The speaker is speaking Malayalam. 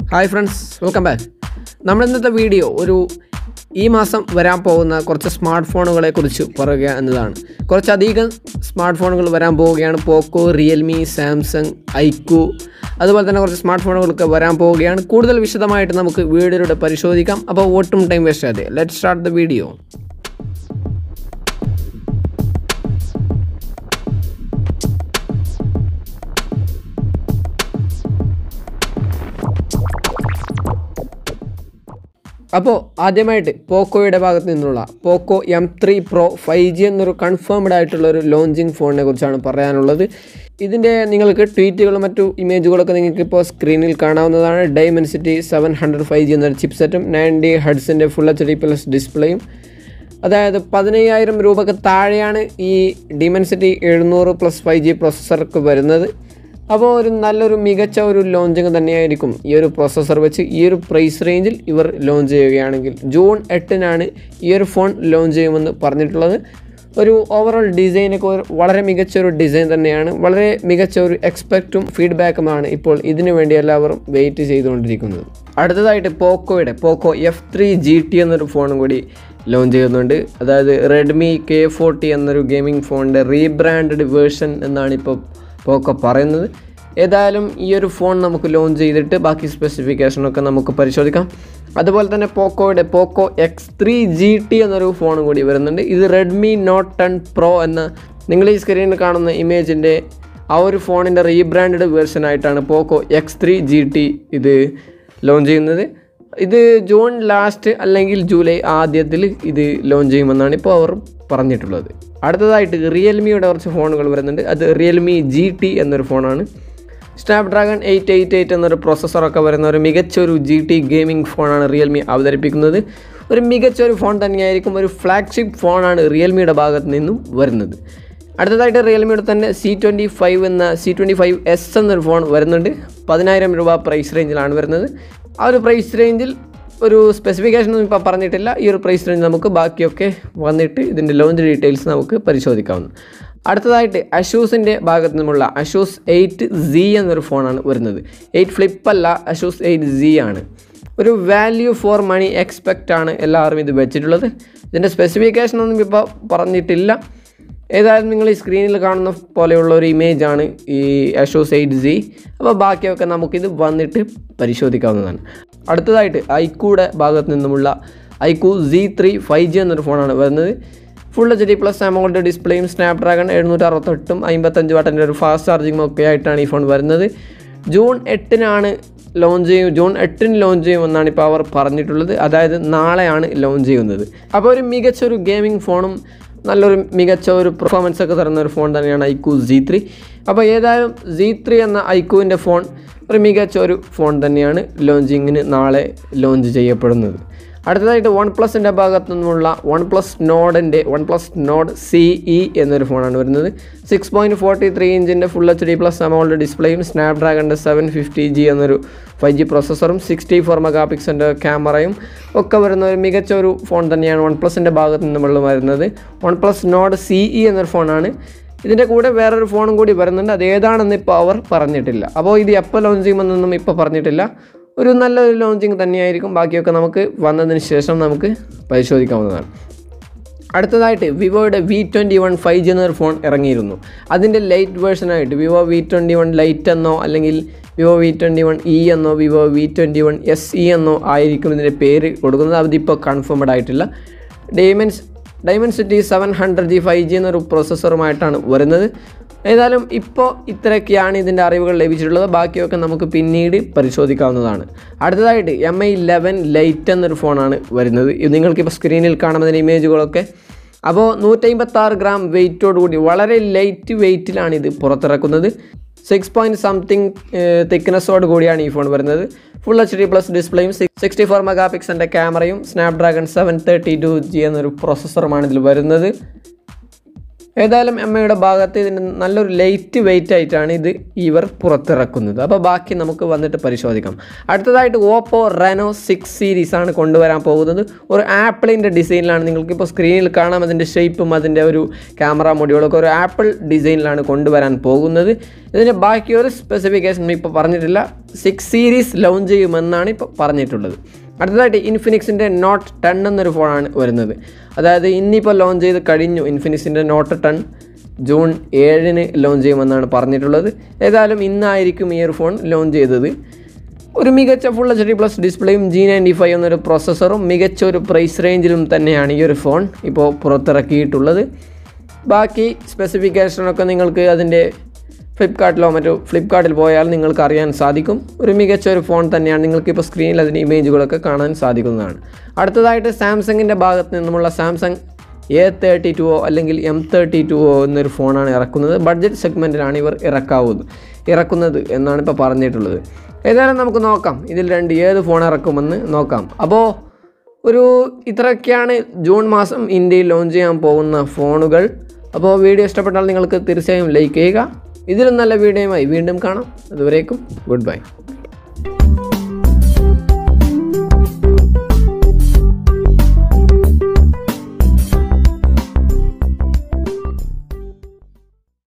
ഹായ് ഫ്രണ്ട്സ് വെൽക്കം ബാക്ക് നമ്മൾ ഇന്നത്തെ വീഡിയോ ഒരു ഈ മാസം വരാൻ പോകുന്ന കുറച്ച് സ്മാർട്ട് ഫോണുകളെ കുറിച്ച് പറയുക എന്നതാണ് കുറച്ചധികം സ്മാർട്ട് ഫോണുകൾ വരാൻ പോവുകയാണ് പോക്കോ റിയൽമി സാംസങ് ഐക്കു അതുപോലെ തന്നെ കുറച്ച് സ്മാർട്ട് ഫോണുകളൊക്കെ വരാൻ പോവുകയാണ് കൂടുതൽ വിശദമായിട്ട് നമുക്ക് വീഡിയോയിലൂടെ പരിശോധിക്കാം അപ്പോൾ ഒട്ടും ടൈം വേസ്റ്റ് ആതെ ലെറ്റ് സ്റ്റാർട്ട് ദ വീഡിയോ അപ്പോൾ ആദ്യമായിട്ട് പോക്കോയുടെ ഭാഗത്ത് നിന്നുള്ള Poco M three pro five G എന്നൊരു കൺഫേംഡ് ആയിട്ടുള്ള ഒരു ലോഞ്ചിങ് ഫോണിനെ കുറിച്ചാണ് പറയാനുള്ളത് ഇതിൻ്റെ നിങ്ങൾക്ക് ട്വീറ്റുകളും മറ്റു ഇമേജുകളൊക്കെ നിങ്ങൾക്ക് ഇപ്പോൾ സ്ക്രീനിൽ കാണാവുന്നതാണ് Dimensity seven hundred five G എന്നൊരു ചിപ്സെറ്റും നയൻ ഡി ഹെഡ്സിൻ്റെ ഫുൾ എച്ച് ഡി പ്ലസ് ഡിസ്പ്ലേയും അതായത് പതിനയ്യായിരം രൂപക്ക് താഴെയാണ് ഈ ഡിമെൻസിറ്റി എഴുന്നൂറ് പ്ലസ് ഫൈവ് ജി പ്രോസസ്സർക്ക് വരുന്നത് അപ്പോൾ ഒരു നല്ലൊരു മികച്ച ഒരു ലോഞ്ചിങ് തന്നെയായിരിക്കും ഈ ഒരു പ്രോസസ്സർ വെച്ച് ഈ ഒരു പ്രൈസ് റേഞ്ചിൽ ഇവർ ലോഞ്ച് ചെയ്യുകയാണെങ്കിൽ ജൂൺ എട്ടിനാണ് ഈ ഒരു ഫോൺ ലോഞ്ച് ചെയ്യുമെന്ന് പറഞ്ഞിട്ടുള്ളത് ഒരു ഓവറോൾ ഡിസൈനൊക്കെ ഒരു വളരെ മികച്ച ഒരു ഡിസൈൻ തന്നെയാണ് വളരെ മികച്ച ഒരു എക്സ്പെക്റ്റും ഫീഡ്ബാക്കുമാണ് ഇപ്പോൾ ഇതിനു വേണ്ടി എല്ലാവരും വെയിറ്റ് ചെയ്തുകൊണ്ടിരിക്കുന്നത് അടുത്തതായിട്ട് പോക്കോയുടെ Poco F three G T എന്നൊരു ഫോണും കൂടി ലോഞ്ച് ചെയ്യുന്നുണ്ട് അതായത് റെഡ്മി കെ ഫോർട്ടി എന്നൊരു ഗെയിമിംഗ് ഫോണിൻ്റെ റീബ്രാൻഡഡ് വേർഷൻ എന്നാണ് ഇപ്പോൾ പോക്കോ പറയുന്നത് ഏതായാലും ഈ ഒരു ഫോൺ നമുക്ക് ലോഞ്ച് ചെയ്തിട്ട് ബാക്കി സ്പെസിഫിക്കേഷനൊക്കെ നമുക്ക് പരിശോധിക്കാം അതുപോലെ തന്നെ പോക്കോയുടെ Poco X three G T എന്നൊരു ഫോണും കൂടി വരുന്നുണ്ട് ഇത് റെഡ്മി നോട്ട് ടെൻ പ്രോ എന്ന നിങ്ങൾ ഈ സ്ക്രീനിൽ കാണുന്ന ഇമേജിൻ്റെ ആ ഒരു ഫോണിൻ്റെ റീബ്രാൻഡഡ് വേർഷൻ ആയിട്ടാണ് Poco X three G T ഇത് ലോഞ്ച് ചെയ്യുന്നത് ഇത് ജൂൺ ലാസ്റ്റ് അല്ലെങ്കിൽ ജൂലൈ ആദ്യത്തിൽ ഇത് ലോഞ്ച് ചെയ്യുമെന്നാണ് ഇപ്പോൾ അവർ പറഞ്ഞിട്ടുള്ളത് അടുത്തതായിട്ട് റിയൽമിയുടെ കുറച്ച് ഫോണുകൾ വരുന്നുണ്ട് അത് റിയൽമി ജി ടി എന്നൊരു ഫോണാണ് സ്നാപ്ഡ്രാഗൺ എയ്റ്റ് എയ്റ്റ് എയ്റ്റ് എന്നൊരു പ്രോസസ്സറൊക്കെ വരുന്ന ഒരു മികച്ച ഒരു ജി ടി ഗെയിമിംഗ് ഫോണാണ് റിയൽമി അവതരിപ്പിക്കുന്നത് ഒരു മികച്ച ഒരു ഫോൺ തന്നെയായിരിക്കും ഒരു ഫ്ലാഗ്ഷിപ്പ് ഫോണാണ് റിയൽമിയുടെ ഭാഗത്ത് നിന്നും വരുന്നത് അടുത്തതായിട്ട് റിയൽമിയുടെ തന്നെ സി ട്വൻറ്റി ഫൈവ് എന്ന സി ട്വൻറ്റി ഫൈവ് എസ് എന്നൊരു ഫോൺ വരുന്നുണ്ട് പതിനായിരം രൂപ പ്രൈസ് റേഞ്ചിലാണ് വരുന്നത് ആ ഒരു പ്രൈസ് റേഞ്ചിൽ ഒരു സ്പെസിഫിക്കേഷൻ ഒന്നും ഇപ്പോൾ പറഞ്ഞിട്ടില്ല ഈ ഒരു പ്രൈസ് റേഞ്ച് നമുക്ക് ബാക്കിയൊക്കെ വന്നിട്ട് ഇതിൻ്റെ ലോഞ്ച് ഡീറ്റെയിൽസ് നമുക്ക് പരിശോധിക്കാവുന്നു അടുത്തതായിട്ട് അഷൂസിൻ്റെ ഭാഗത്ത് നിന്നുമുള്ള അഷൂസ് എയ്റ്റ് സി എന്നൊരു ഫോണാണ് വരുന്നത് എയ്റ്റ് ഫ്ലിപ്പ് അല്ല അഷൂസ് എയ്റ്റ് സി ആണ് ഒരു വാല്യൂ ഫോർ മണി എക്സ്പെക്റ്റ് ആണ് എല്ലാവരും ഇത് വെച്ചിട്ടുള്ളത് ഇതിൻ്റെ സ്പെസിഫിക്കേഷൻ ഒന്നും ഇപ്പോൾ പറഞ്ഞിട്ടില്ല ഏതായാലും നിങ്ങൾ ഈ സ്ക്രീനിൽ കാണുന്ന പോലെയുള്ള ഒരു ഇമേജ് ആണ് ഈ അഷോസ് എയ്റ്റ് ജി അപ്പോൾ ബാക്കിയൊക്കെ നമുക്കിത് വന്നിട്ട് പരിശോധിക്കാവുന്നതാണ് അടുത്തതായിട്ട് ഐക്കൂടെ ഭാഗത്ത് നിന്നുമുള്ള iQOO C three five G എന്നൊരു ഫോണാണ് വരുന്നത് ഫുൾ എച്ച് ഡി പ്ലസ് എമൗണ്ട് ഡിസ്പ്ലേയും സ്നാപ്ഡ്രാഗൺ എഴുന്നൂറ്റി അറുപത്തെട്ടും അമ്പത്തഞ്ച് വാട്ടിൻ്റെ ഒരു ഫാസ്റ്റ് ചാർജിങ്ങും ഒക്കെ ആയിട്ടാണ് ഈ ഫോൺ വരുന്നത് ജൂൺ എട്ടിനാണ് ലോഞ്ച് ചെയ്യും ജൂൺ എട്ടിന് ലോഞ്ച് ചെയ്യുമെന്നാണ് ഇപ്പോൾ അവർ പറഞ്ഞിട്ടുള്ളത് അതായത് നാളെയാണ് ലോഞ്ച് ചെയ്യുന്നത് അപ്പോൾ ഒരു മികച്ച ഒരു ഗെയിമിംഗ് ഫോണും നല്ലൊരു മികച്ച ഒരു പെർഫോമൻസ് ഒക്കെ തരുന്ന ഒരു ഫോൺ തന്നെയാണ് ഐക്യു ജി ത്രീ അപ്പോൾ ഏതായാലും ജി ത്രീ എന്ന ഐക്യുവിൻ്റെ ഫോൺ ഒരു മികച്ച ഒരു ഫോൺ തന്നെയാണ് ലോഞ്ചിങ്ങിന് നാളെ ലോഞ്ച് ചെയ്യപ്പെടുന്നത് അടുത്തതായിട്ട് വൺ പ്ലസിൻ്റെ ഭാഗത്തു നിന്നുള്ള വൺ പ്ലസ് നോഡിൻ്റെ OnePlus Nord C E എന്നൊരു ഫോണാണ് വരുന്നത് സിക്സ് പോയിൻറ്റ് ഫോർട്ടി ത്രീ ഇഞ്ചിൻ്റെ ഫുൾ എച്ച് ഡി പ്ലസ് എമൗണ്ട് ഡിസ്പ്ലേയും സ്നാപ്ഡ്രാഗണിൻ്റെ സെവൻ ഫിഫ്റ്റി ജി എന്നൊരു ഫൈവ് ജി പ്രോസസ്സറും സിക്സ്റ്റി ഫോർ മെഗാ പിക്സലിൻ്റെ ക്യാമറയും ഒക്കെ വരുന്ന ഒരു മികച്ച ഒരു ഫോൺ തന്നെയാണ് വൺ പ്ലസിൻ്റെ ഭാഗത്ത് നിന്നുള്ള വരുന്നത് OnePlus Nord C E എന്നൊരു ഫോണാണ് ഇതിൻ്റെ കൂടെ വേറൊരു ഫോണും കൂടി വരുന്നുണ്ട് അത് ഏതാണെന്ന് ഇപ്പോൾ അവർ പറഞ്ഞിട്ടില്ല അപ്പോൾ ഇത് എപ്പോൾ ലോഞ്ച് ചെയ്യുമെന്നൊന്നും ഇപ്പോൾ പറഞ്ഞിട്ടില്ല ഒരു നല്ലൊരു ലോഞ്ചിങ് തന്നെയായിരിക്കും ബാക്കിയൊക്കെ നമുക്ക് വന്നതിന് ശേഷം നമുക്ക് പരിശോധിക്കാവുന്നതാണ് അടുത്തതായിട്ട് വിവോയുടെ V twenty one five G എന്നൊരു ഫോൺ ഇറങ്ങിയിരുന്നു അതിൻ്റെ ലൈറ്റ് വേർഷനായിട്ട് Vivo V twenty one lite എന്നോ അല്ലെങ്കിൽ Vivo V twenty one E എന്നോ Vivo V twenty one S E എന്നോ ആയിരിക്കും ഇതിൻ്റെ പേര് കൊടുക്കുന്നത് അതിപ്പോൾ കൺഫേംഡ് ആയിട്ടില്ല ഡയമൻസ് Dimensity seven hundred G five G എന്നൊരു പ്രോസസ്സറുമായിട്ടാണ് വരുന്നത് ഏതായാലും ഇപ്പോൾ ഇത്രയൊക്കെയാണ് ഇതിൻ്റെ അറിവുകൾ ലഭിച്ചിട്ടുള്ളത് ബാക്കിയൊക്കെ നമുക്ക് പിന്നീട് പരിശോധിക്കാവുന്നതാണ് അടുത്തതായിട്ട് എം ഐ ലെവൻ ലൈറ്റ് എന്നൊരു ഫോണാണ് വരുന്നത് ഇത് നിങ്ങൾക്കിപ്പോൾ സ്ക്രീനിൽ കാണുന്നതിൻ്റെ ഇമേജുകളൊക്കെ അപ്പോൾ നൂറ്റമ്പത്താറ് ഗ്രാം വെയിറ്റോട് കൂടി വളരെ ലൈറ്റ് വെയിറ്റിലാണ് ഇത് പുറത്തിറക്കുന്നത് സിക്സ് പോയിൻറ്റ് സംതിങ് തിക്നെസ്സോട് കൂടിയാണ് ഈ ഫോൺ വരുന്നത് ഫുൾ എച്ച് ഡി പ്ലസ് ഡിസ്പ്ലേയും സിക്സ്റ്റി ഫോർ മെഗാ പിക്സലിൻ്റെ ക്യാമറയും Snapdragon seven thirty two G എന്നൊരു പ്രോസസ്സറുമാണ് ഇതിൽ വരുന്നത് ഏതായാലും എം ഐയുടെ ഭാഗത്ത് ഇതിൻ്റെ നല്ലൊരു ലൈറ്റ് വെയിറ്റ് ആയിട്ടാണ് ഇത് ഇവർ പുറത്തിറക്കുന്നത് അപ്പോൾ ബാക്കി നമുക്ക് വന്നിട്ട് പരിശോധിക്കാം അടുത്തതായിട്ട് ഓപ്പോ റെനോ സിക്സ് സീരീസ് ആണ് കൊണ്ടുവരാൻ പോകുന്നത് ഒരു ആപ്പിളിൻ്റെ ഡിസൈനിലാണ് നിങ്ങൾക്കിപ്പോൾ സ്ക്രീനിൽ കാണാം അതിൻ്റെ ഷേപ്പും അതിൻ്റെ ഒരു ക്യാമറ മൊഡ്യൂളൊക്കെ ഒരു ആപ്പിൾ ഡിസൈനിലാണ് കൊണ്ടുവരാൻ പോകുന്നത് ഇതിൻ്റെ ബാക്കി ഒരു സ്പെസിഫിക്കേഷൻ ഇപ്പോൾ പറഞ്ഞിട്ടില്ല സിക്സ് സീരീസ് ലോഞ്ച് ചെയ്യുമെന്നാണ് ഇപ്പോൾ പറഞ്ഞിട്ടുള്ളത് അടുത്തതായിട്ട് ഇൻഫിനിക്സിൻ്റെ നോട്ട് ടെൻ എന്നൊരു ഫോണാണ് വരുന്നത് അതായത് ഇന്നിപ്പോൾ ലോഞ്ച് ചെയ്ത് കഴിഞ്ഞു ഇൻഫിനിക്സിൻ്റെ നോട്ട് ടെൻ ജൂൺ ഏഴിന് ലോഞ്ച് ചെയ്യുമെന്നാണ് പറഞ്ഞിട്ടുള്ളത് ഏതായാലും ഇന്നായിരിക്കും ഈ ഒരു ഫോൺ ലോഞ്ച് ചെയ്തത് ഒരു മികച്ച ഫുൾ എച്ച് ഡി പ്ലസ് ഡിസ്പ്ലേയും ജി നയൻറ്റി ഫൈവ് എന്നൊരു പ്രോസസ്സറും മികച്ച ഒരു പ്രൈസ് റേഞ്ചിലും തന്നെയാണ് ഈ ഒരു ഫോൺ ഇപ്പോൾ പുറത്തിറക്കിയിട്ടുള്ളത് ബാക്കി സ്പെസിഫിക്കേഷനൊക്കെ നിങ്ങൾക്ക് അതിൻ്റെ ഫ്ലിപ്കാർട്ടിലോ മറ്റോ ഫ്ലിപ്കാർട്ടിൽ പോയാൽ നിങ്ങൾക്ക് അറിയാൻ സാധിക്കും ഒരു മികച്ച ഒരു ഫോൺ തന്നെയാണ് നിങ്ങൾക്ക് ഇപ്പോൾ സ്ക്രീനിൽ അതിൻ്റെ ഇമേജുകളൊക്കെ കാണാൻ സാധിക്കുന്നതാണ് അടുത്തതായിട്ട് സാംസങ്ങിൻ്റെ ഭാഗത്ത് നിന്നുമുള്ള Samsung A thirty two O അല്ലെങ്കിൽ എം തേർട്ടി ടു ഒ എന്നൊരു ഫോണാണ് ഇറക്കുന്നത് ബഡ്ജറ്റ് സെഗ്മെൻറ്റിലാണ് ഇവർ ഇറക്കാവുന്നത് ഇറക്കുന്നത് എന്നാണ് ഇപ്പോൾ പറഞ്ഞിട്ടുള്ളത് ഏതായാലും നമുക്ക് നോക്കാം ഇതിൽ രണ്ട് ഏത് ഫോൺ ഇറക്കുമെന്ന് നോക്കാം അപ്പോൾ ഒരു ഇത്രയൊക്കെയാണ് ജൂൺ മാസം ഇന്ത്യയിൽ ലോഞ്ച് ചെയ്യാൻ പോകുന്ന ഫോണുകൾ അപ്പോൾ വീഡിയോ ഇഷ്ടപ്പെട്ടാൽ നിങ്ങൾക്ക് തീർച്ചയായും ലൈക്ക് ചെയ്യുക ഇതിലും നല്ല വീഡിയോയുമായി വീണ്ടും കാണാം അതുവരേക്കും ഗുഡ് ബൈ